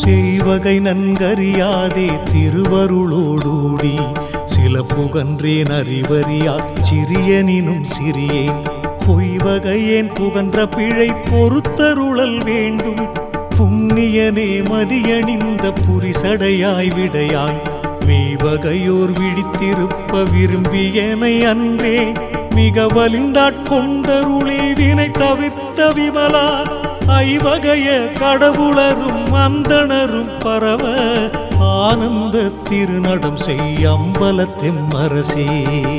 செய்வகை நன்கறியாதே திருவருளோடூடி சில புகன்றேன் அறிவறியா சிறியனினும் சிறியேன் பொய்வகையேன் புகன்ற பிழை பொறுத்தருளல் வேண்டும் புண்ணியனே மதியணிந்த புரிசடையாய் விடையாய் மெய்வகையோர் விழித்திருப்ப விரும்பியனை அன்றே மிக வலிந்தாட்கொண்டருளே வினை தவிர்த்த விமலா ஐவகைய கடவுளரும் அந்தணரும் பரவ ஆனந்த திருநடம் செய் அம்பலத்தெம்மரசே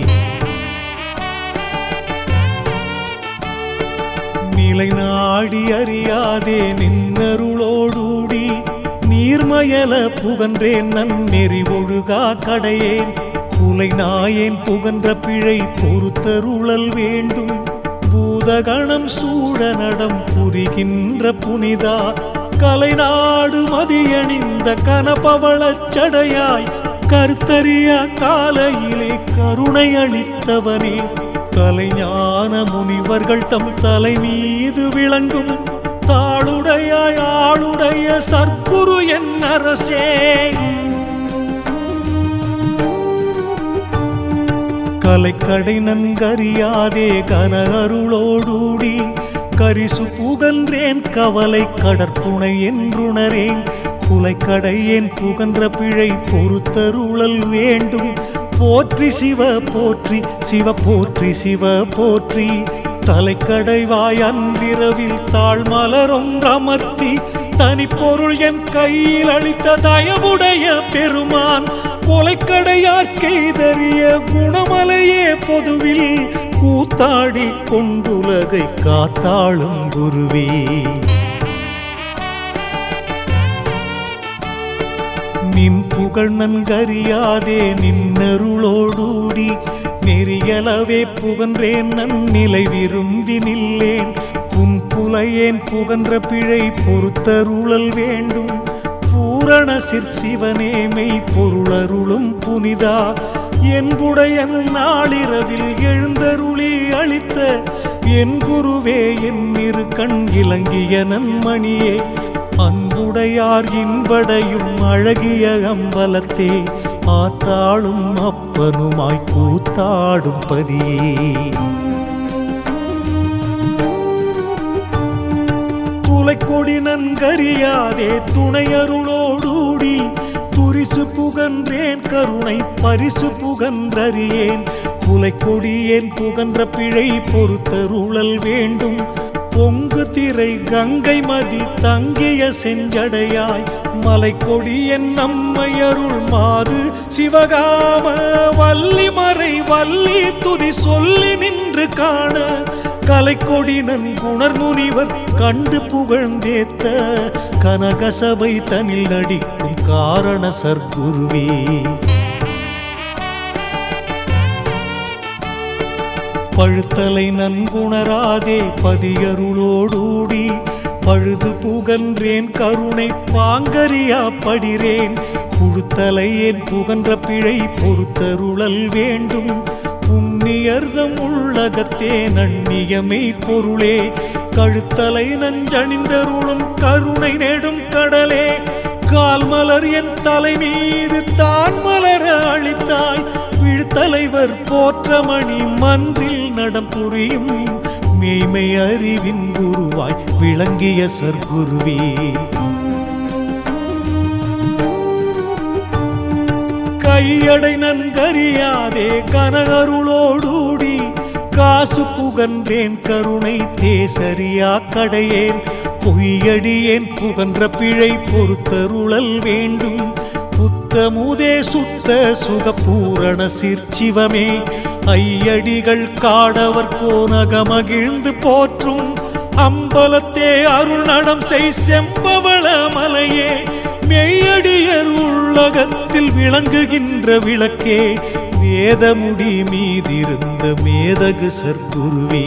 நிலை நாடி அறியாதே நின்னருளோடூடி நீர்மயல புகன்றேன் நன்னெறி ஒழுகா கடையேன் புலை நாயேன் புகன்ற பிழை பொறுத்தருளல் வேண்டும் பூதகணம் சூழ நடம் புரிகின்ற புனிதா கலைநாடு மதியணிந்த கனபவளச் சடையாய் கருத்தறிய காலையிலே கருணை அளித்தவனே கலைஞான முனிவர்கள் தம் தலை மீது விளங்கும் தாளுடையாய் ஆளுடைய சர்க்குரு என் அரசே கலைக்கடை நன்கறியாதே கன அருளோடூடி கரிசு புகன்றேன் கவலை கடற்புனை என்றுணரேன் புலைக்கடையேன் புகன்ற பிழை பொறுத்தருளல் வேண்டும் போற்றி சிவ போற்றி சிவ போற்றி சிவ போற்றி தலைக்கடைவாய் அன்பிரவில் தாழ்மலரும் அமர்த்தி தனிப்பொருள் என் கையில் அளித்த தயவுடைய பெருமான் கொலைக்கடையார் கெய்தறிய குணமலையே பொதுவில் கூத்தாடி கொண்டுலகை காத்தாளும் குருவே நின் புகழ் நன்கறியாதே நின்னருளோடூடி நெறியலவே புகன்றேன் நன்னிலை விரும்பி நில்லேன் புன் புலையேன் புகன்ற பிழை பொறுத்தருளல் வேண்டும் பூரண சிற்சிவனே மெய் பொருளருளும் புனிதா என்புடைய நாளிரவில் எழுந்தருளி அளித்த என் குருவே என் இரு கண் இலங்கிய நன்மணியே அன்புடையார் இன்படையும் அழகிய அம்பலத்தே ஆத்தாளும் அப்பனுமாய் கூத்தாடும் பதியே துளைக்கொடி நன்கறியாதே துணையருளோடூடி துரிசு புகன்றேன் கருணை பரிசு புகன்றறியேன் புலைக்கொடியேன் புகன்ற பிழை பொறுத்தருளல் வேண்டும் பொங்கு திரை கங்கை மதி தங்கிய செஞ்சடையாய் மலைக்கொடி என் நம்மையருள் மாது சிவகாம வள்ளிமறை வள்ளி துதி சொல்லி நின்று காண கலைக்கொடி நன்குணர் முனிவர் கண்டு புகழ்ந்தேத்த கனகசபை தனில் நடிக்கும் காரண சர்க்குருவே பழுத்தலை நன்குணராதே பதியருளோடூடி பழுது புகன்றேன் கருணை பாங்கரியா படிரேன் புழுத்தலை என் புகன்ற பிழை பொறுத்தருளல் வேண்டும் புண்ணியர்தம் உள்ளகத்தே நன்னியமை பொருளே கழுத்தலை நஞ்சணிந்தருளும் கருணை நெடும் கடலே கால் மலர் என் தலை மீது தான் மலர அளித்தாய் விழுத்தலைவர் போற்றமணி மன்றில் நடம் புரியும் மெய்மை அறிவின் குருவாய் விளங்கிய சர்க்குருவே கையடை நன்கறியாதே கனகருளோடூடி காசு புகன்றேன் கருணை தேசரியா கடையேன் பொய்யடியேன் புகன்ற பிழை பொறுத்தருளல் வேண்டும் புத்தமுதே சுத்த சுகபூரண சிற்சிவமே ஐயடிகள் காடவர் கோனகமகிழ்ந்து போற்றும் அம்பலத்தே அருள் நடம் செய் செம்பவள மலையே மெய்யடியர் உள்ளகத்தில் விளங்குகின்ற விளக்கே வேதமுடி மீதிருந்த மேதகு சர்க்குருவே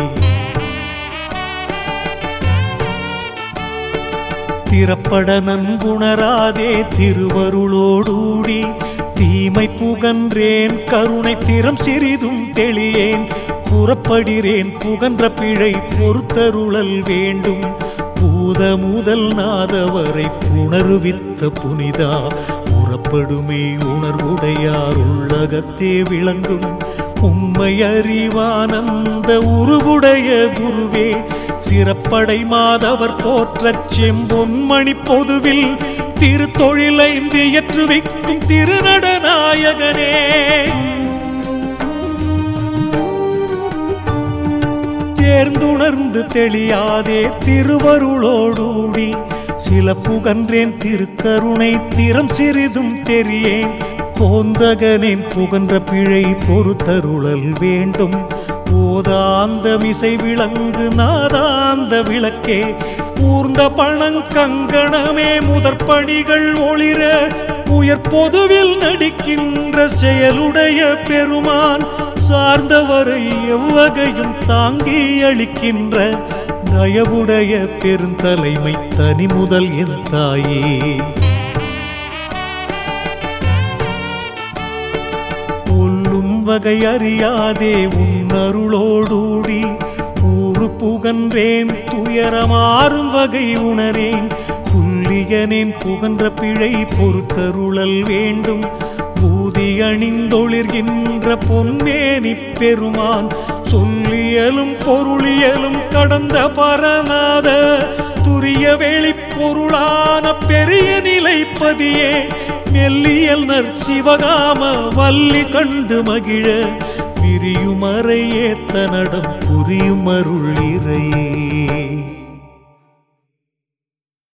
திறப்பட நன்குணராதே திருவருளோடூடி தீமை புகன்றேன் கருணை திறம் சிறிதும் தெளியேன் புறப்படுகிறேன் புகன்ற பிழை பொறுத்தருளல் வேண்டும் பூ பூத முதல் நாதவரை புணருவித்த புனிதா உறப்படுமே உணர்வுடையார் உள்ளகத்தே விளங்கும் உண்மை அறிவானந்த உருவுடைய குருவே சிறப்படை மாதவர் போற்றச் செம்பொன்மணி பொதுவில் திருத்தொழிலைந்து ஏற்றுவிக்கும் திருநடநாயகனே தேர்ந்துணர்ந்து தெளியாதே திருவருளோடூடி சில புகன்றேன் திருக்கருணை திறம் சிறிதும் தெரியேன் போந்தகனேன் புகன்ற பிழை பொறுத்தருளல் வேண்டும் போதாந்த மிசை விளங்கு நாதாந்த விளக்கே ஊர்ந்த பணங்கங்கணமே முதற்பணிகள் ஒளிர உயர் பொதுவில் நடிக்கின்ற செயலுடைய பெருமான் சார்ந்தவரை எவ்வகையும் தாங்கி அளிக்கின்ற தயவுடைய பெருந்தலைமை தனி முதல் என் தாயே ஒல்லும் வகை அறியாதே உன் அருளோடூடி ஊறு புகன்றேன் துயரமாறும் வகை உணரேன் புல்லியனேன் புகன்ற பிழை பொறுத்தருளல் வேண்டும் பூதி அணிந்தொளிர்கின்ற பொன்னேனி பெருமான் சொல்லியலும் பொருளியலும் கடந்த பரநாத துரிய வெளிப்பொருளான பெரிய நிலைப்பதியே மெல்லியல் நற்சிவகாம வள்ளி கண்டு மகிழ பிரியுமறையே தனடம் புரியும் அருள் இறையே